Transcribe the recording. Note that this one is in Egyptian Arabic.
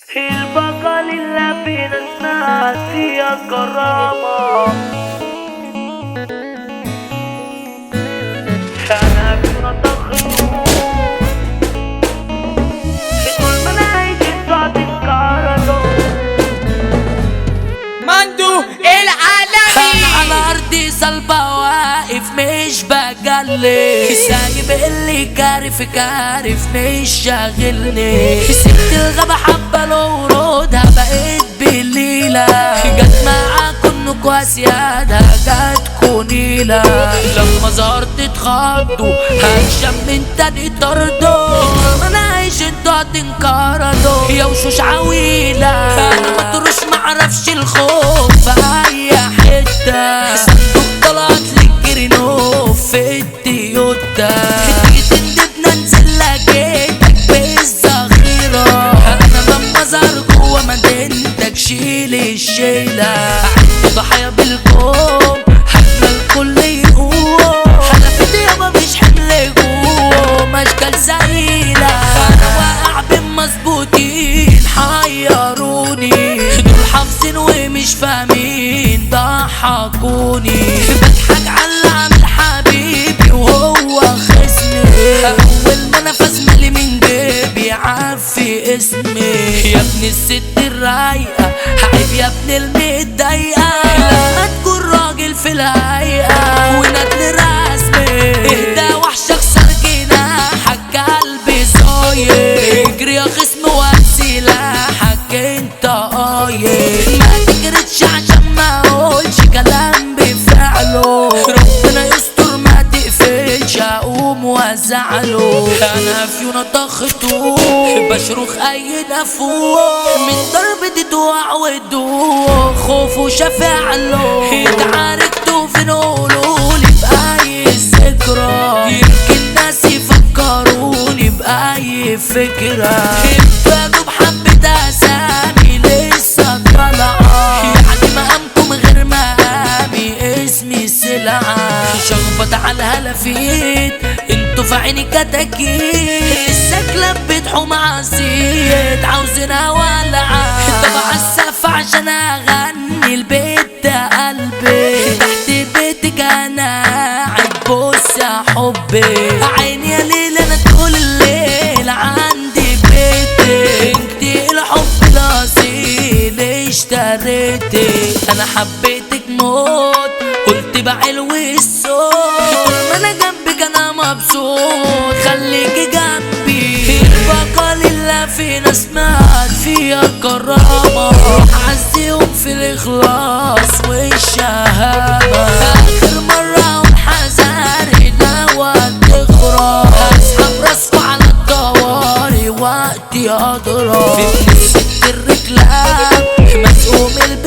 البقى لله بين الناس فيها كرامة أنا كنا تخيو كل ما نعيش بعد الكهرباء مندو انا العالمي على ارضي صلبة واقف مش بجلي سايب اللي كارف كارف مش شاغلني سبت الغابة حبة لو ورودها بقيت بالليلة جت معاكم نكوة زيادة جاتكوا نيلة لما ظهرت اتخضوا هشام من تاني طردوا ما انا عايش انتوا هتنقرضوا يا وشوش عويلة انا مطروش معرفش الخوف في اي حتة صندوق طلعت للجرينو في التيوتا تيجي تندبنا ننزل لك ايدك بالذخيرة انا لما ظهر جوه مدينتك شيل الشيلة عندي ضحايا بالكوم حتى الكل يقوم حلفت يابا مش حمل جوه اشكال زايلة انا واقع بين مظبوطين حيروني دول حافظين ومش فاهمين ضحكوني بضحك على اللي عامل حبيبي وهو خصمي اول ما نفس مالي من جيبي عارفي اسمي يا ابن الست الرايقة عيب يا ابن المتضايقة لما تكون راجل في الهيئة ونادل رسمي اهدى وحشة اكسر جناحك قلبي صاير اجري يا خصم وهات سلاحك انت قايل ما تجرتش عشان ما اقولش كلام بفعله ربنا يستر ما تقفلش اقوم وازعله انا فيونا ضغطه بشرخ اي نفوق من ضربتي توع ودوق خوف وشفع له اتعاركتوا في نقولولي بأي ذكرى يمكن ناس يفكروني بأي فكرة ابتدوا بحبة أسامي لسه طالعة يعني مقامكم غير مقامي اسمي سلعة شخبط على الهلافيت انتوا في عيني كتاكيت السكلة بتحوم عصيت عاوزينها ولعة طبعا السقف عشان اغني البيت قلبي تحت بيتك انا قاعد بص يا حبي عيني يا ليل انا طول الليل عندي بيتي انت الحب الاصيل اشتريتي انا حبيتك موت قلت بعلو الصوت طول ما انا جنبك انا مبسوط خليكي جنبي البقى لله في ناس مات فيها كرامة عزيهم في الاخلاص والشهامة اخر مرة وحذاري نوى تخرج اسحب راسكوا على الطواري وقتي اضرب في الست الرجلان مسؤوم البيت